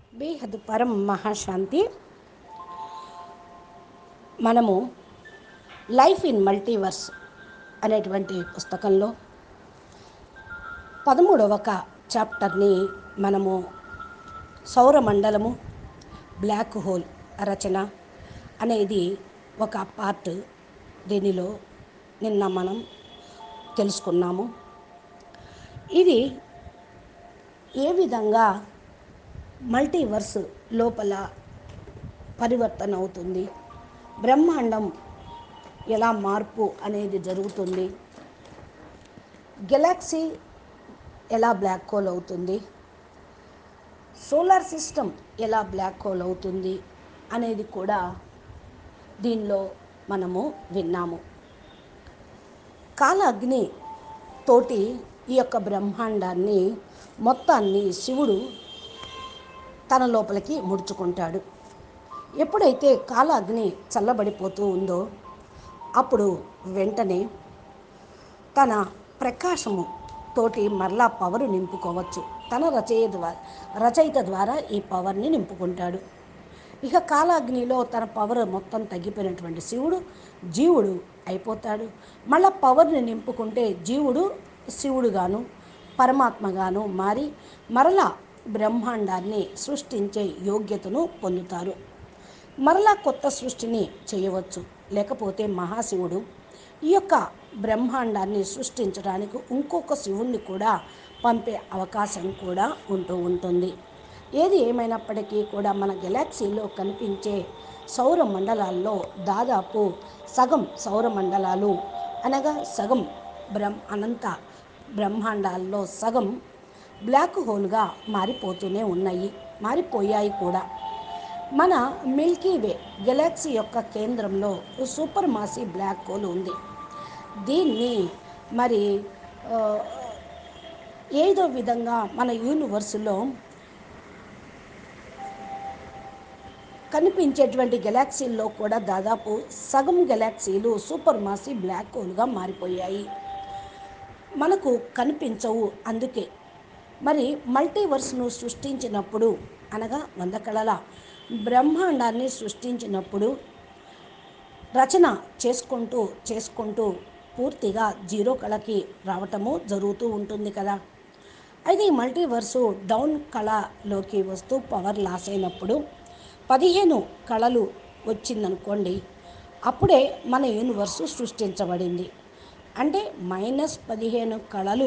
బేహద్ పరం మహాశాంతి మనము లైఫ్ ఇన్ మల్టీవర్స్ అనేటువంటి పుస్తకంలో పదమూడవ ఒక చాప్టర్ని మనము సౌరమండలము బ్లాక్ హోల్ రచన అనేది ఒక పార్ట్ దీనిలో నిన్న మనం తెలుసుకున్నాము ఇది ఏ విధంగా మల్టీవర్స్ లోపల పరివర్తన అవుతుంది బ్రహ్మాండం ఎలా మార్పు అనేది జరుగుతుంది గెలాక్సీ ఎలా బ్లాక్ హోల్ అవుతుంది సోలార్ సిస్టమ్ ఎలా బ్లాక్ హోల్ అవుతుంది అనేది కూడా దీనిలో మనము విన్నాము కాలాగ్ని తోటి ఈ యొక్క బ్రహ్మాండాన్ని మొత్తాన్ని శివుడు తన లోపలికి ముడుచుకుంటాడు ఎప్పుడైతే కాలాగ్ని చల్లబడిపోతూ ఉందో అప్పుడు వెంటనే తన ప్రకాశము తోటి మరలా పవర్ నింపుకోవచ్చు తన రచయ ద్వారా రచయిత ద్వారా ఈ పవర్ని నింపుకుంటాడు ఇక కాలాగ్నిలో తన పవర్ మొత్తం తగ్గిపోయినటువంటి శివుడు జీవుడు అయిపోతాడు మళ్ళా పవర్ని నింపుకుంటే జీవుడు శివుడుగాను పరమాత్మగాను మారి మరలా బ్రహ్మాండాన్ని సృష్టించే యోగ్యతను పొందుతారు మరలా కొత్త సృష్టిని చేయవచ్చు లేకపోతే మహాశివుడు ఈ యొక్క బ్రహ్మాండాన్ని సృష్టించడానికి ఇంకొక శివుణ్ణి కూడా పంపే అవకాశం కూడా ఉంటూ ఉంటుంది ఏది ఏమైనప్పటికీ కూడా మన గెలాక్సీలో కనిపించే సౌర మండలాల్లో దాదాపు సగం సౌర మండలాలు అనగా సగం బ్రహ్మ అనంత బ్రహ్మాండాల్లో సగం బ్లాక్ హోల్గా మారిపోతూనే ఉన్నాయి మారిపోయాయి కూడా మన మిల్కీ వే గెలాక్సీ యొక్క కేంద్రంలో సూపర్ మాసీ బ్లాక్ హోల్ ఉంది దీన్ని మరి ఏదో విధంగా మన యూనివర్సులో కనిపించేటువంటి గెలాక్సీల్లో కూడా దాదాపు సగం గెలాక్సీలు సూపర్ మాసీ బ్లాక్ హోల్గా మారిపోయాయి మనకు కనిపించవు అందుకే మరి మల్టీవర్స్ను సృష్టించినప్పుడు అనగా వంద కళల బ్రహ్మాండాన్ని సృష్టించినప్పుడు రచన చేసుకుంటూ చేసుకుంటూ పూర్తిగా జీరో కళకి రావటము జరుగుతూ ఉంటుంది కదా అయితే ఈ మల్టీవర్సు డౌన్ కళలోకి వస్తూ పవర్ లాస్ అయినప్పుడు పదిహేను కళలు వచ్చిందనుకోండి అప్పుడే మన యూనివర్సు సృష్టించబడింది అంటే మైనస్ పదిహేను కళలు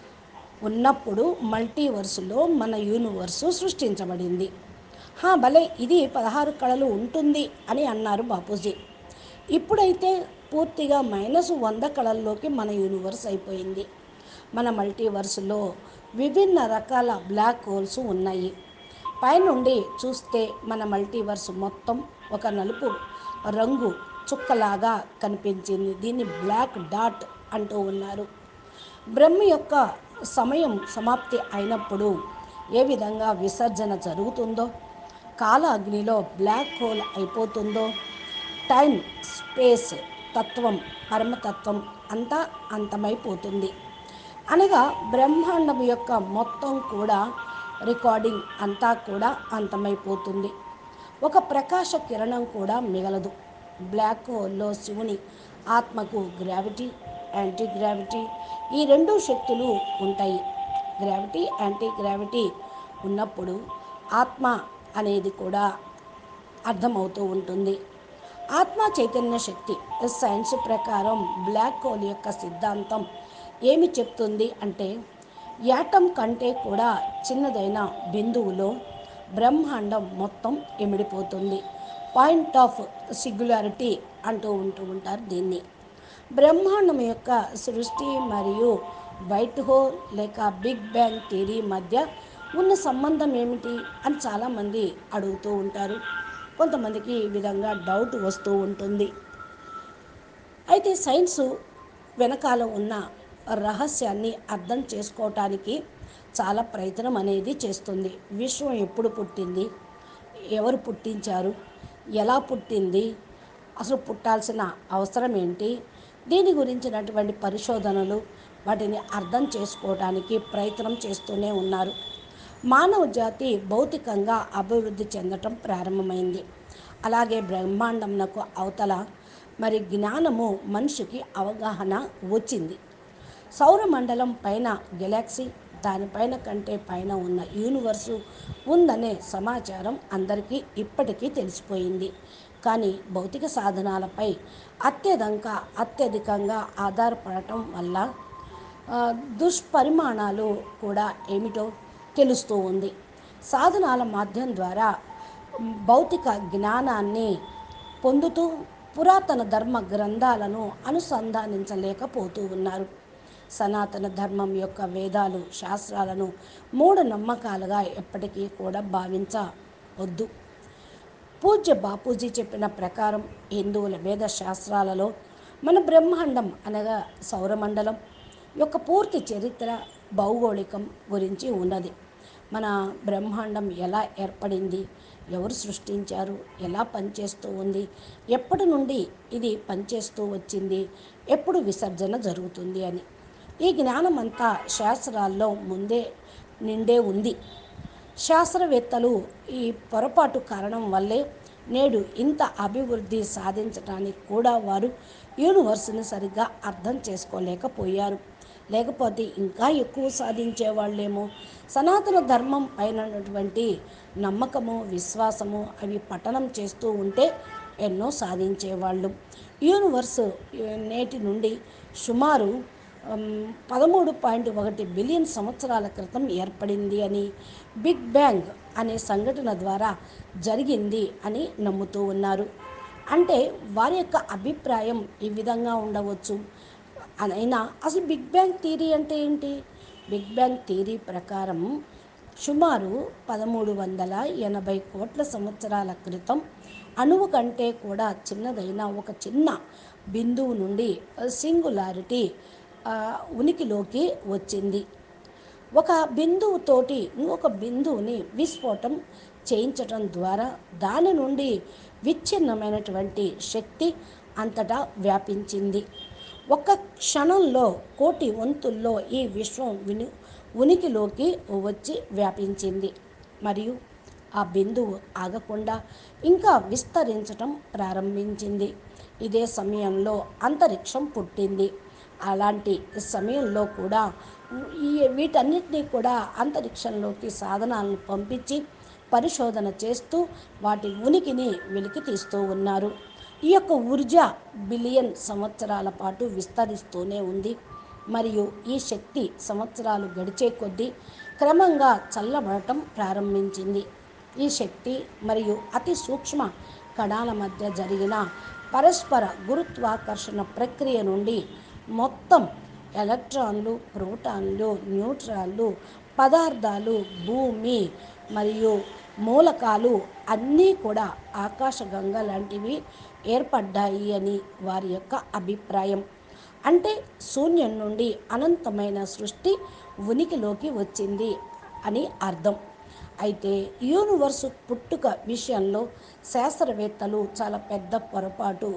ఉన్నప్పుడు మల్టీవర్సులో మన యూనివర్సు సృష్టించబడింది హా భలే ఇది పదహారు కళలు ఉంటుంది అని అన్నారు బాపూజీ ఇప్పుడైతే పూర్తిగా మైనస్ వంద కళల్లోకి మన యూనివర్స్ అయిపోయింది మన మల్టీవర్స్లో విభిన్న రకాల బ్లాక్ హోల్స్ ఉన్నాయి పైనుండి చూస్తే మన మల్టీవర్స్ మొత్తం ఒక నలుపు రంగు చుక్కలాగా కనిపించింది దీన్ని బ్లాక్ డాట్ అంటూ ఉన్నారు బ్రహ్మ యొక్క సమయం సమాప్తి అయినప్పుడు ఏ విధంగా విసర్జన జరుగుతుందో కాల అగ్నిలో బ్లాక్ హోల్ అయిపోతుందో టైం స్పేస్ తత్వం పరమతత్వం అంతా అంతమైపోతుంది అనగా బ్రహ్మాండం యొక్క మొత్తం కూడా రికార్డింగ్ అంతా కూడా అంతమైపోతుంది ఒక ప్రకాశ కిరణం కూడా మిగలదు బ్లాక్ హోల్లో శివుని ఆత్మకు గ్రావిటీ యాంటీ గ్రావిటీ ఈ రెండు శక్తులు ఉంటాయి గ్రావిటీ యాంటీ గ్రావిటీ ఉన్నప్పుడు ఆత్మ అనేది కూడా అర్థమవుతూ ఉంటుంది ఆత్మ చైతన్య శక్తి సైన్స్ ప్రకారం బ్లాక్ హోల్ యొక్క సిద్ధాంతం ఏమి చెప్తుంది అంటే యాటం కంటే కూడా చిన్నదైన బిందువులో బ్రహ్మాండం మొత్తం ఇమిడిపోతుంది పాయింట్ ఆఫ్ సింగులారిటీ అంటూ ఉంటూ ఉంటారు దీన్ని బ్రహ్మాండం యొక్క సృష్టి మరియు వైట్ హోల్ లేక బిగ్ బ్యాంగ్ థియరీ మధ్య ఉన్న సంబంధం ఏమిటి అని చాలామంది అడుగుతూ ఉంటారు కొంతమందికి ఈ విధంగా డౌట్ వస్తూ ఉంటుంది అయితే సైన్సు వెనకాల ఉన్న రహస్యాన్ని అర్థం చేసుకోవటానికి చాలా ప్రయత్నం అనేది చేస్తుంది విశ్వం ఎప్పుడు పుట్టింది ఎవరు పుట్టించారు ఎలా పుట్టింది అసలు పుట్టాల్సిన అవసరం ఏంటి దీని గురించినటువంటి పరిశోధనలు వాటిని అర్థం చేసుకోవడానికి ప్రయత్నం చేస్తూనే ఉన్నారు మానవ జాతి భౌతికంగా అభివృద్ధి చెందటం ప్రారంభమైంది అలాగే బ్రహ్మాండంనకు అవతల మరి జ్ఞానము మనిషికి అవగాహన వచ్చింది సౌరమండలం పైన గెలాక్సీ దానిపైన కంటే పైన ఉన్న యూనివర్సు ఉందనే సమాచారం అందరికీ ఇప్పటికీ తెలిసిపోయింది కానీ భౌతిక సాధనాలపై అత్యధిక అత్యధికంగా ఆధారపడటం వల్ల ఆ, దుష్పరిమాణాలు కూడా ఏమిటో తెలుస్తూ ఉంది సాధనాల మాధ్యం ద్వారా మ్, భౌతిక జ్ఞానాన్ని పొందుతూ పురాతన ధర్మ గ్రంథాలను అనుసంధానించలేకపోతూ ఉన్నారు సనాతన ధర్మం యొక్క వేదాలు శాస్త్రాలను మూఢనమ్మకాలుగా ఎప్పటికీ కూడా భావించవద్దు పూజ్య బాపూజీ చెప్పిన ప్రకారం హిందువుల వేద శాస్త్రాలలో మన బ్రహ్మాండం అనగా సౌరమండలం యొక్క పూర్తి చరిత్ర భౌగోళికం గురించి ఉన్నది మన బ్రహ్మాండం ఎలా ఏర్పడింది ఎవరు సృష్టించారు ఎలా పనిచేస్తూ ఉంది ఎప్పటి నుండి ఇది పనిచేస్తూ వచ్చింది ఎప్పుడు విసర్జన జరుగుతుంది అని ఈ జ్ఞానం అంతా శాస్త్రాల్లో ముందే నిండే ఉంది శాస్త్రవేత్తలు ఈ పొరపాటు కారణం వల్లే నేడు ఇంత అభివృద్ధి సాధించడానికి కూడా వారు యూనివర్స్ని సరిగ్గా అర్థం చేసుకోలేకపోయారు లేకపోతే ఇంకా ఎక్కువ సాధించేవాళ్ళేమో సనాతన ధర్మం పైన ఉన్నటువంటి నమ్మకము విశ్వాసము అవి పఠనం చేస్తూ ఉంటే ఎన్నో సాధించేవాళ్ళు యూనివర్స్ ఆ, నేటి నుండి సుమారు ఉమ్, పదమూడు పాయింట్ ఒకటి బిలియన్ సంవత్సరాల క్రితం ఏర్పడింది అని బిగ్ బ్యాంగ్ అనే సంఘటన ద్వారా జరిగింది అని నమ్ముతూ ఉన్నారు అంటే వారి యొక్క అభిప్రాయం ఈ విధంగా ఉండవచ్చు అయినా అసలు బిగ్ బ్యాంగ్ థియరీ అంటే ఏంటి బిగ్ బ్యాంగ్ థియరీ ప్రకారం సుమారు పదమూడు వందల ఎనభై కోట్ల సంవత్సరాల క్రితం అణువు కంటే కూడా చిన్నదైన ఒక చిన్న బిందువు నుండి సింగులారిటీ ఆ, ఉనికిలోకి వచ్చింది ఒక బిందువుతోటి ఇంకొక బిందువుని విస్ఫోటం చేయించటం ద్వారా దాని నుండి విచ్ఛిన్నమైనటువంటి శక్తి అంతటా వ్యాపించింది ఒక్క క్షణంలో కోటి వంతుల్లో ఈ విశ్వం విని ఉనికిలోకి వచ్చి వ్యాపించింది మరియు ఆ బిందువు ఆగకుండా ఇంకా విస్తరించటం ప్రారంభించింది ఇదే సమయంలో అంతరిక్షం పుట్టింది అలాంటి సమయంలో కూడా ఈ వీటన్నిటినీ కూడా అంతరిక్షంలోకి సాధనాలను పంపించి పరిశోధన చేస్తూ వాటి ఉనికిని వెలికి తీస్తూ ఉన్నారు ఈ యొక్క ఊర్జా బిలియన్ సంవత్సరాల పాటు విస్తరిస్తూనే ఉంది మరియు ఈ శక్తి సంవత్సరాలు గడిచే కొద్దీ క్రమంగా చల్లబడటం ప్రారంభించింది ఈ శక్తి మరియు అతి సూక్ష్మ కణాల మధ్య జరిగిన పరస్పర గురుత్వాకర్షణ ప్రక్రియ నుండి మొత్తం ఎలక్ట్రాన్లు ప్రోటాన్లు న్యూట్రాన్లు పదార్థాలు భూమి మరియు మూలకాలు అన్నీ కూడా ఆకాశగంగ లాంటివి ఏర్పడ్డాయి అని వారి యొక్క అభిప్రాయం అంటే శూన్యం నుండి అనంతమైన సృష్టి ఉనికిలోకి వచ్చింది అని అర్థం అయితే యూనివర్సు పుట్టుక విషయంలో శాస్త్రవేత్తలు చాలా పెద్ద పొరపాటు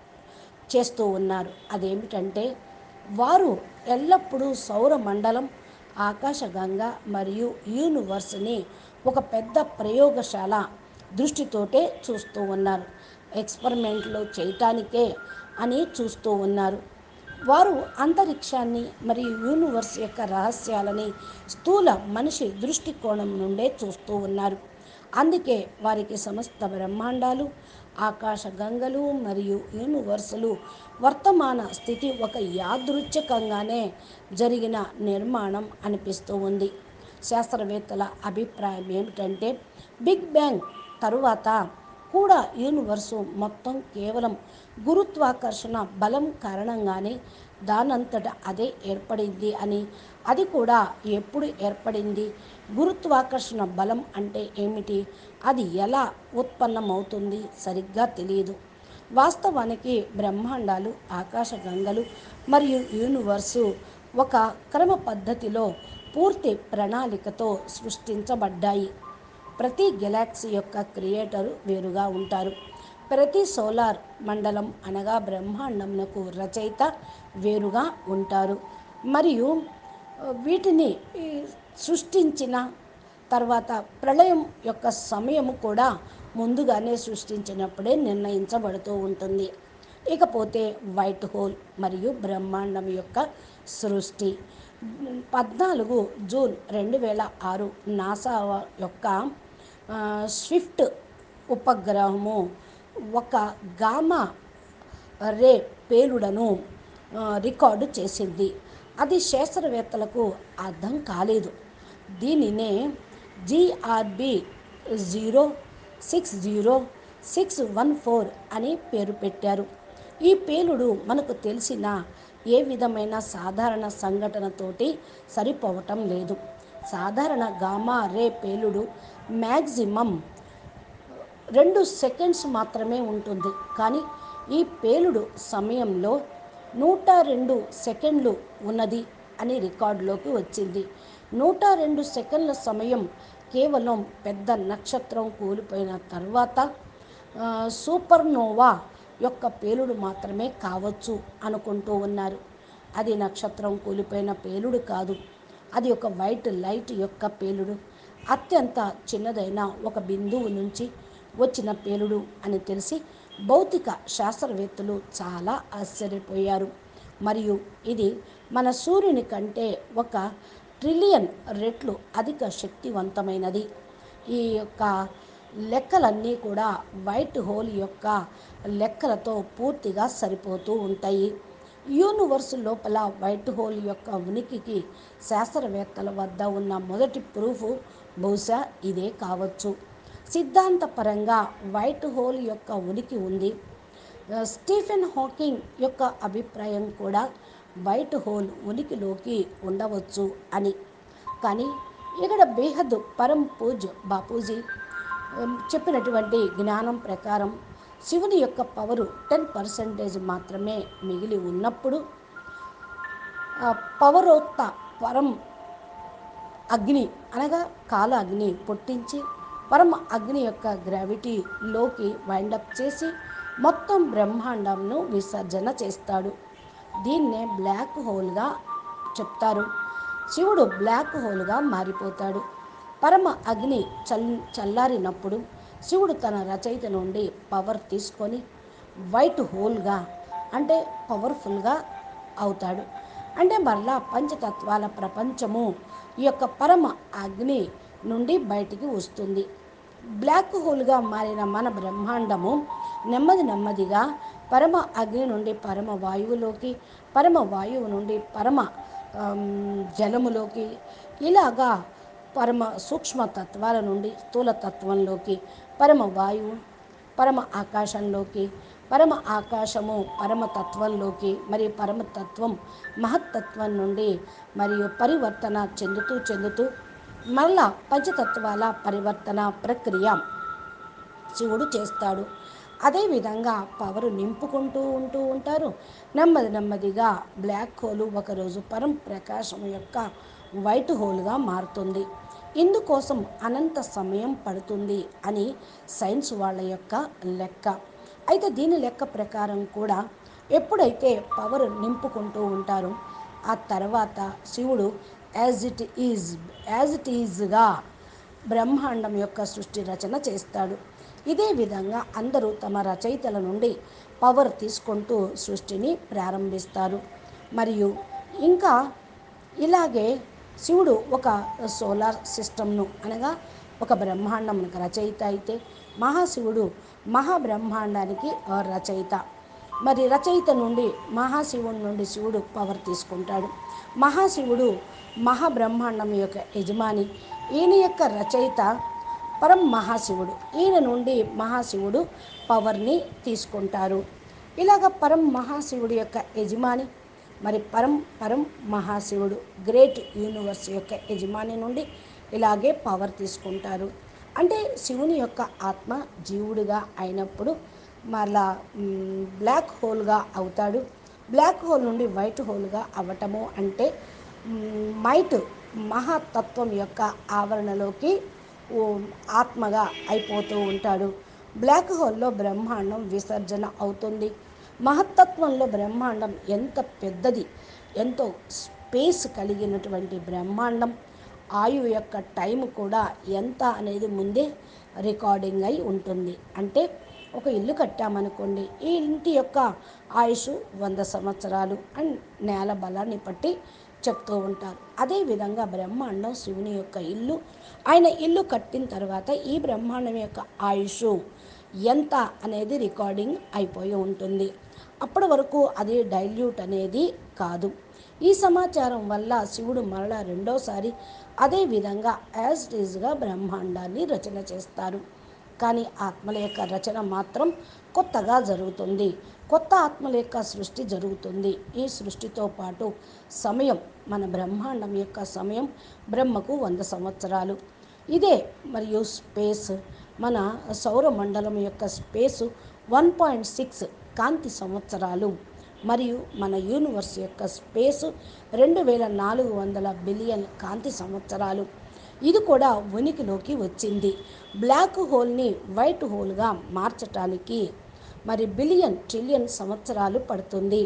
చేస్తూ ఉన్నారు అదేమిటంటే వారు ఎల్లప్పుడూ సౌరమండలం ఆకాశగంగ మరియు యూనివర్స్ని ఒక పెద్ద ప్రయోగశాల దృష్టితోటే చూస్తూ ఉన్నారు ఎక్స్పెరిమెంట్లు చేయటానికే అని చూస్తూ ఉన్నారు వారు అంతరిక్షాన్ని మరియు యూనివర్స్ యొక్క రహస్యాలని స్థూల మనిషి దృష్టికోణం నుండే చూస్తూ ఉన్నారు అందుకే వారికి సమస్త బ్రహ్మాండాలు ఆకాశ గంగలు మరియు యూనివర్సులు వర్తమాన స్థితి ఒక యాదృచ్ఛికంగానే జరిగిన నిర్మాణం అనిపిస్తూ ఉంది శాస్త్రవేత్తల అభిప్రాయం ఏమిటంటే బిగ్ బ్యాంగ్ తరువాత కూడా యూనివర్సు మొత్తం కేవలం గురుత్వాకర్షణ బలం కారణంగానే దానంతట అదే ఏర్పడింది అని అది కూడా ఎప్పుడు ఏర్పడింది గురుత్వాకర్షణ బలం అంటే ఏమిటి అది ఎలా ఉత్పన్నమవుతుంది సరిగ్గా తెలియదు వాస్తవానికి బ్రహ్మాండాలు ఆకాశగంగలు మరియు యూనివర్సు ఒక క్రమ పద్ధతిలో పూర్తి ప్రణాళికతో సృష్టించబడ్డాయి ప్రతి గెలాక్సీ యొక్క క్రియేటరు వేరుగా ఉంటారు ప్రతి సోలార్ మండలం అనగా బ్రహ్మాండంకు రచయిత వేరుగా ఉంటారు మరియు ఆ, వీటిని ఈ, సృష్టించిన తర్వాత ప్రళయం యొక్క సమయము కూడా ముందుగానే సృష్టించినప్పుడే నిర్ణయించబడుతూ ఉంటుంది ఇకపోతే వైట్ హోల్ మరియు బ్రహ్మాండం యొక్క సృష్టి పద్నాలుగు జూన్ రెండు వేల ఆరు నాసా యొక్క ఆ, స్విఫ్ట్ ఉపగ్రహము ఒక గామా రే పేలుడను ఆ, రికార్డు చేసింది అది శాస్త్రవేత్తలకు అర్థం కాలేదు దీనినే GRB zero six zero six one four అని పేరు పెట్టారు ఈ పేలుడు మనకు తెలిసిన ఏ విధమైన సాధారణ సంఘటనతోటి సరిపోవటం లేదు సాధారణ గామా రే పేలుడు మ్యాక్సిమం రెండు సెకండ్స్ మాత్రమే ఉంటుంది కానీ ఈ పేలుడు సమయంలో నూట రెండు సెకండ్లు ఉన్నది అని రికార్డులోకి వచ్చింది నూట రెండు సెకండ్ల సమయం కేవలం పెద్ద నక్షత్రం కూలిపోయిన తర్వాత ఆ, సూపర్నోవా యొక్క పేలుడు మాత్రమే కావచ్చు అనుకుంటూ ఉన్నారు అది నక్షత్రం కూలిపోయిన పేలుడు కాదు అది ఒక వైట్ లైట్ యొక్క పేలుడు అత్యంత చిన్నదైన ఒక బిందువు నుంచి వచ్చిన పేలుడు అని తెలిసి భౌతిక శాస్త్రవేత్తలు చాలా ఆశ్చర్యపోయారు మరియు ఇది మన సూర్యుని కంటే ఒక ట్రిలియన్ రెట్లు అధిక శక్తివంతమైనది ఈ యొక్క లెక్కలన్నీ కూడా వైట్ హోల్ యొక్క లెక్కలతో పూర్తిగా సరిపోతూ ఉంటాయి యూనివర్స్ లోపల వైట్ హోల్ యొక్క ఉనికికి శాస్త్రవేత్తల వద్ద ఉన్న మొదటి ప్రూఫ్ బహుశా ఇదే కావచ్చు సిద్ధాంతపరంగా వైట్ హోల్ యొక్క ఉనికి ఉంది స్టీఫెన్ హాకింగ్ యొక్క అభిప్రాయం కూడా వైట్ హోల్ ఉనికిలోకి ఉండవచ్చు అని కానీ ఇక్కడ బేహద్ పరం పూజ్ బాపూజీ ఉమ్, చెప్పినటువంటి జ్ఞానం ప్రకారం శివుని యొక్క పవరు టెన్ పర్సెంటేజ్ మాత్రమే మిగిలి ఉన్నప్పుడు ఆ పవరోక్త పరం అగ్ని అనగా కాల అగ్ని పుట్టించి పరమ అగ్ని యొక్క గ్రావిటీలోకి వైండప్ చేసి మొత్తం బ్రహ్మాండంను విసర్జన చేస్తాడు దీన్నే బ్లాక్ హోల్గా చెప్తారు శివుడు బ్లాక్ హోల్గా మారిపోతాడు పరమ అగ్ని చల్ చల్లారినప్పుడు శివుడు తన రచయిత నుండి పవర్ తీసుకొని వైట్ హోల్గా అంటే పవర్ఫుల్గా అవుతాడు అంటే మరలా పంచతత్వాల ప్రపంచము ఈ యొక్క పరమ అగ్ని నుండి బయటికి వస్తుంది బ్లాక్ హోల్గా మారిన మన బ్రహ్మాండము నెమ్మది నెమ్మదిగా పరమ అగ్ని నుండి పరమ వాయువులోకి పరమ వాయువు నుండి పరమ ఆమ్, జలములోకి ఇలాగా పరమ సూక్ష్మ తత్వాల నుండి స్థూల తత్వంలోకి పరమ వాయువు పరమ ఆకాశంలోకి పరమ ఆకాశము పరమతత్వంలోకి మరియు పరమతత్వం మహత్తత్వం నుండి మరియు పరివర్తన చెందుతూ చెందుతూ మరలా పంచతత్వాల పరివర్తన ప్రక్రియ శివుడు చేస్తాడు అదేవిధంగా పవర్ నింపుకుంటూ ఉంటూ ఉంటారు నెమ్మది నెమ్మదిగా బ్లాక్ హోల్ ఒకరోజు పరం ప్రకాశం యొక్క వైట్ హోల్గా మారుతుంది ఇందుకోసం అనంత సమయం పడుతుంది అని సైన్స్ వాళ్ళ యొక్క లెక్క అయితే దీని లెక్క ప్రకారం కూడా ఎప్పుడైతే పవర్ నింపుకుంటూ ఉంటారో ఆ తర్వాత శివుడు as it is as it ఈజ్గా బ్రహ్మాండం యొక్క సృష్టి రచన చేస్తాడు ఇదే విధంగా అందరూ తమ రచయితల నుండి పవర్ తీసుకుంటూ సృష్టిని ప్రారంభిస్తారు మరియు ఇంకా ఇలాగే శివుడు ఒక సోలార్ సిస్టమ్ను అనగా ఒక బ్రహ్మాండంకి రచయిత అయితే మహాశివుడు మహాబ్రహ్మాండానికి ఆ, రచయిత మరి రచయిత నుండి మహాశివుడి నుండి శివుడు పవర్ తీసుకుంటాడు మహాశివుడు మహాబ్రహ్మాండం యొక్క యజమాని ఈయన యొక్క రచయిత పరం మహాశివుడు ఈయన నుండి మహాశివుడు పవర్ని తీసుకుంటారు ఇలాగ పరం మహాశివుడి యొక్క యజమాని మరి పరం పరం మహాశివుడు గ్రేట్ యూనివర్స్ యొక్క యజమాని నుండి ఇలాగే పవర్ తీసుకుంటారు అంటే శివుని యొక్క ఆత్మ జీవుడిగా అయినప్పుడు మళ్ళా మ్, బ్లాక్ హోల్గా అవుతాడు బ్లాక్ హోల్ నుండి వైట్ హోల్గా అవ్వటము అంటే మ్, మైట్ మహాతత్వం యొక్క ఆవరణలోకి ఓ ఆత్మగా అయిపోతూ ఉంటాడు బ్లాక్ హోల్లో బ్రహ్మాండం విసర్జన అవుతుంది మహత్తత్వంలో బ్రహ్మాండం ఎంత పెద్దది ఎంతో స్పేస్ కలిగినటువంటి బ్రహ్మాండం ఆయువు యొక్క టైం కూడా ఎంత అనేది ముందే రికార్డింగ్ అయి ఉంటుంది అంటే ఒక ఇల్లు కట్టామనుకోండి ఈ ఇంటి యొక్క ఆయుష్ వంద సంవత్సరాలు అండ్ నేల బలాన్ని బట్టి చెప్తూ ఉంటారు అదేవిధంగా బ్రహ్మాండం శివుని యొక్క ఇల్లు ఆయన ఇల్లు కట్టిన తర్వాత ఈ బ్రహ్మాండం యొక్క ఆయుష్ ఎంత అనేది రికార్డింగ్ అయిపోయి ఉంటుంది అప్పటి వరకు అది డైల్యూట్ అనేది కాదు ఈ సమాచారం వల్ల శివుడు మరలా రెండోసారి అదే విధంగా యాజ్ టీజ్గా బ్రహ్మాండాన్ని రచన చేస్తారు కానీ ఆత్మల యొక్క రచన మాత్రం కొత్తగా జరుగుతుంది కొత్త ఆత్మల యొక్క సృష్టి జరుగుతుంది ఈ సృష్టితో పాటు సమయం మన బ్రహ్మాండం యొక్క సమయం బ్రహ్మకు వంద సంవత్సరాలు ఇదే మరియు స్పేస్ మన సౌరమండలం యొక్క స్పేసు వన్ పాయింట్ సిక్స్ కాంతి సంవత్సరాలు మరియు మన యూనివర్స్ యొక్క స్పేసు రెండు వేల నాలుగు వందల బిలియన్ కాంతి సంవత్సరాలు ఇది కూడా ఉనికిలోకి వచ్చింది బ్లాక్ హోల్ని వైట్ హోల్గా మార్చటానికి మరి బిలియన్ ట్రిలియన్ సంవత్సరాలు పడుతుంది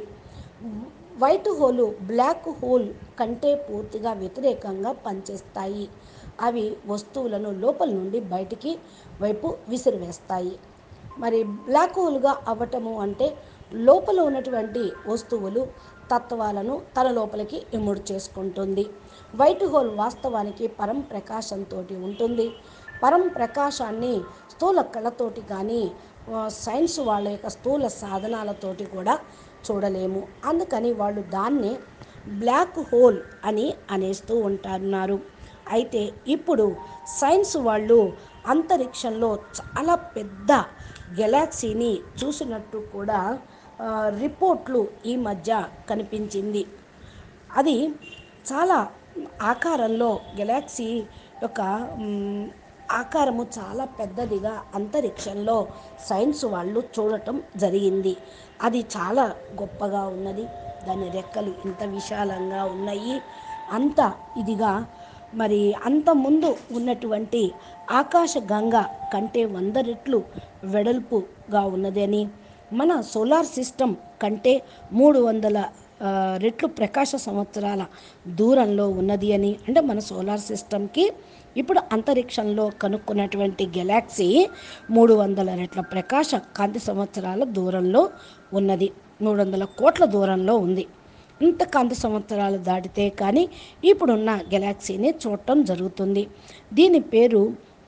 వైట్ హోలు బ్లాక్ హోల్ కంటే పూర్తిగా వ్యతిరేకంగా పనిచేస్తాయి అవి వస్తువులను లోపల నుండి బయటికి వైపు విసిరివేస్తాయి మరి బ్లాక్ హోల్గా అవ్వటము అంటే లోపల ఉన్నటువంటి వస్తువులు తత్వాలను తన లోపలికి ఇముడు చేసుకుంటుంది వైట్ హోల్ వాస్తవానికి పరం ప్రకాశంతో ఉంటుంది పరం ప్రకాశాన్ని స్థూల కళ్ళతోటి కానీ ఆ, సైన్స్ వాళ్ళ యొక్క స్థూల సాధనాలతోటి కూడా చూడలేము అందుకని వాళ్ళు దాన్నే బ్లాక్ హోల్ అని అనేస్తూ ఉంటున్నారు అయితే ఇప్పుడు సైన్స్ వాళ్ళు అంతరిక్షంలో చాలా పెద్ద గెలాక్సీని చూసినట్టు కూడా ఆ, రిపోర్ట్లు ఈ మధ్య కనిపించింది అది చాలా ఆకారంలో గెలాక్సీ యొక్క మ్, ఆకారము చాలా పెద్దదిగా అంతరిక్షంలో సైన్స్ వాళ్ళు చూడటం జరిగింది అది చాలా గొప్పగా ఉన్నది దాని రెక్కలు ఇంత విశాలంగా ఉన్నాయి అంత ఇదిగా మరి అంత ముందు ఉన్నటువంటి ఆకాశ గంగ కంటే వంద రెట్లు వెడల్పుగా ఉన్నదని మన సోలార్ సిస్టమ్ కంటే మూడు వందల ఆ, రెట్లు ప్రకాశ సంవత్సరాల దూరంలో ఉన్నది అని అంటే మన సోలార్ సిస్టమ్కి ఇప్పుడు అంతరిక్షంలో కనుక్కున్నటువంటి గెలాక్సీ మూడు వందల రెట్ల ప్రకాశ కాంతి సంవత్సరాల దూరంలో ఉన్నది మూడు వందల కోట్ల దూరంలో ఉంది ఇంత కాంతి సంవత్సరాలు దాటితే కానీ ఇప్పుడున్న గెలాక్సీని చూడటం జరుగుతుంది దీని పేరు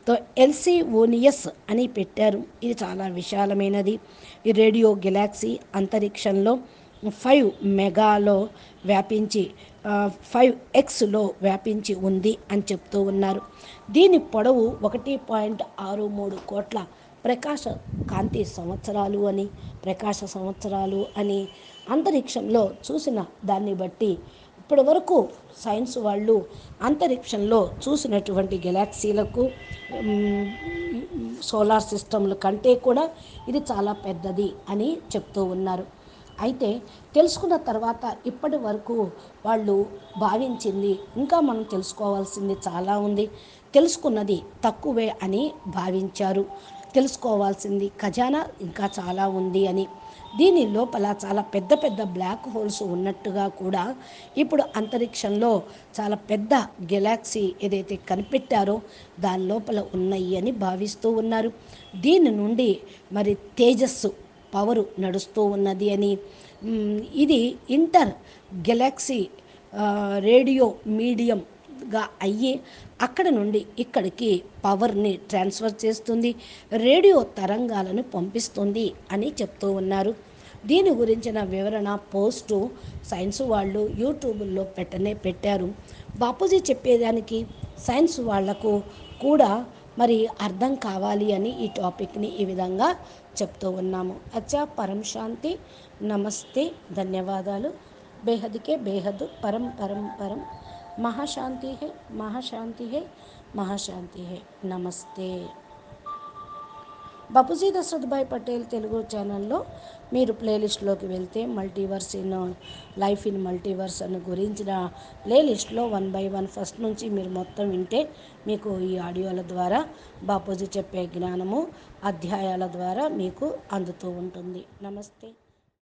ఎల్సిఓనియస్ అని పెట్టారు ఇది చాలా విశాలమైనది ఈ రేడియో గెలాక్సీ అంతరిక్షంలో ఫైవ్ మెగాలో వ్యాపించి ఫైవ్ ఎక్స్లో వ్యాపించి ఉంది అని చెప్తూ ఉన్నారు దీని పొడవు ఒకటి పాయింట్ ఆరు మూడు కోట్ల ప్రకాశ కాంతి సంవత్సరాలు అని ప్రకాశ సంవత్సరాలు అని అంతరిక్షంలో చూసిన దాన్ని బట్టి ఇప్పటి వరకు సైన్స్ వాళ్ళు అంతరిక్షంలో చూసినటువంటి గెలాక్సీలకు మ్, సోలార్ సిస్టమ్ల కంటే కూడా ఇది చాలా పెద్దది అని చెప్తూ ఉన్నారు అయితే తెలుసుకున్న తర్వాత ఇప్పటి వరకు వాళ్ళు భావించింది ఇంకా మనం తెలుసుకోవాల్సింది చాలా ఉంది తెలుసుకున్నది తక్కువే అని భావించారు తెలుసుకోవాల్సింది ఖజానా ఇంకా చాలా ఉంది అని దీని లోపల చాలా పెద్ద పెద్ద బ్లాక్ హోల్స్ ఉన్నట్టుగా కూడా ఇప్పుడు అంతరిక్షంలో చాలా పెద్ద గెలాక్సీ ఏదైతే కనిపెట్టారో దాని లోపల ఉన్నాయి అని భావిస్తూ ఉన్నారు దీని నుండి మరి తేజస్సు పవరు నడుస్తూ ఉన్నది అని మ్, ఇది ఇంటర్ గెలాక్సీ ఆ, రేడియో మీడియంగా అయ్యి అక్కడ నుండి ఇక్కడికి పవర్ని ట్రాన్స్ఫర్ చేస్తుంది రేడియో తరంగాలను పంపిస్తుంది అని చెప్తూ ఉన్నారు దీని గురించిన వివరణ పోస్టు సైన్స్ వాళ్ళు యూట్యూబ్లో పెట్టనే పెట్టారు బాపూజీ చెప్పేదానికి సైన్స్ వాళ్లకు కూడా మరి అర్థం కావాలి అని ఈ టాపిక్ని ఈ విధంగా చెప్తూ ఉన్నాము అచ్చా పరం శాంతి నమస్తే ధన్యవాదాలు బేహద్కే బేహద్ పరం పరం పరం మహాశాంతి హే మహాశాంతి హే మహాశాంతి హే నమస్తే బాపూజీ దశరథ్భాయ్ పటేల్ తెలుగు ఛానల్లో మీరు ప్లేలిస్ట్లోకి వెళ్తే multiverse in life in multiverse అని గురించిన ప్లేలిస్ట్లో వన్ బై వన్ ఫస్ట్ నుంచి మీరు మొత్తం వింటే మీకు ఈ ఆడియోల ద్వారా బాపూజీ చెప్పే జ్ఞానము అధ్యాయాల ద్వారా మీకు అందుతూ ఉంటుంది నమస్తే